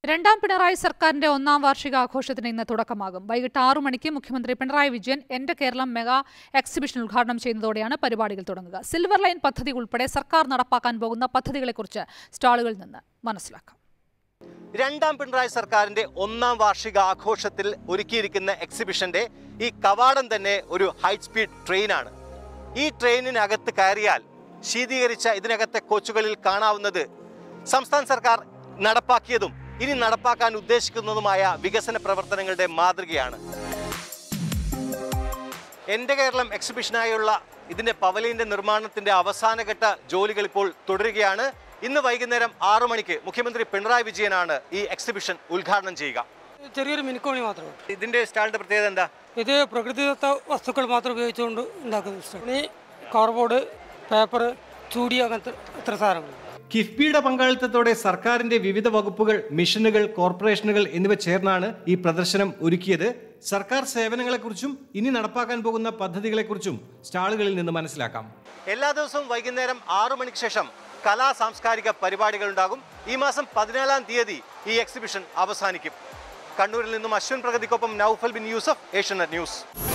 രണ്ടാം പിണറായി സർക്കാരിന്റെ ഒന്നാം വാർഷികാഘോഷത്തിന് ഇന്ന് തുടക്കമാകും വൈകിട്ട് ആറു മണിക്ക് മുഖ്യമന്ത്രി പിണറായി വിജയൻ എന്റെ കേരളം മെഗാ എക്സിബിഷൻ ഉദ്ഘാടനം ചെയ്യുന്നതോടെയാണ് പരിപാടികൾ തുടങ്ങുക സിൽവർ ലൈൻ പദ്ധതി ഉൾപ്പെടെ സർക്കാർ നടപ്പാക്കാൻ പോകുന്ന പദ്ധതികളെക്കുറിച്ച് സ്റ്റാളുകളിൽ നിന്ന് മനസ്സിലാക്കാം രണ്ടാം പിണറായി സർക്കാരിന്റെ ഒന്നാം വാർഷിക ആഘോഷത്തിൽ ഒരുക്കിയിരിക്കുന്ന എക്സിബിഷന്റെ ഈ കവാടം തന്നെ ഒരു ഹൈ സ്പീഡ് ട്രെയിനാണ് ഈ ട്രെയിനിനകത്ത് കയറിയാൽ ശീതീകരിച്ച ഇതിനകത്തെ കോച്ചുകളിൽ കാണാവുന്നത് സംസ്ഥാന സർക്കാർ നടപ്പാക്കിയതും ഇനി നടപ്പാക്കാൻ ഉദ്ദേശിക്കുന്നതുമായ വികസന പ്രവർത്തനങ്ങളുടെ മാതൃകയാണ് എൻ്റെ കേരളം എക്സിബിഷനായുള്ള ഇതിന്റെ പവലിയന്റെ നിർമ്മാണത്തിന്റെ അവസാനഘട്ട ജോലികൾ ഇപ്പോൾ തുടരുകയാണ് ഇന്ന് വൈകുന്നേരം ആറു മണിക്ക് മുഖ്യമന്ത്രി പിണറായി വിജയനാണ് ഈ എക്സിബിഷൻ ഉദ്ഘാടനം ചെയ്യുക ചെറിയൊരു മിനുക്കോണി മാത്രമേ ഇതിന്റെ സ്റ്റാളിന്റെ പ്രത്യേകത എന്താ ഇത് പ്രകൃതിദത്ത വസ്തുക്കൾ മാത്രം ഉപയോഗിച്ചുകൊണ്ട് ഉണ്ടാക്കുന്ന ഇഷ്ടമാണ് ഈ കാർബോർഡ് പേപ്പർ ചൂടി അങ്ങനത്തെ ഇത്ര സാധനങ്ങൾ കിഫ്ബിയുടെ പങ്കാളിത്തത്തോടെ സർക്കാരിന്റെ വിവിധ വകുപ്പുകൾ മിഷനുകൾ കോർപ്പറേഷനുകൾ എന്നിവ ചേർന്നാണ് ഈ പ്രദർശനം ഒരുക്കിയത് സർക്കാർ സേവനങ്ങളെക്കുറിച്ചും ഇനി നടപ്പാക്കാൻ പോകുന്ന പദ്ധതികളെക്കുറിച്ചും സ്റ്റാളുകളിൽ നിന്ന് മനസ്സിലാക്കാം എല്ലാ ദിവസവും വൈകുന്നേരം ആറു മണിക്ക് ശേഷം കലാ സാംസ്കാരിക പരിപാടികൾ ഉണ്ടാകും ഈ മാസം പതിനാലാം തീയതി ഈ എക്സിബിഷൻ അവസാനിക്കും കണ്ണൂരിൽ നിന്നും അശ്വിൻ പ്രഗതിക്കൊപ്പം നൌഫൽ ബിൻ യൂസഫ് ഏഷ്യനെറ്റ് ന്യൂസ്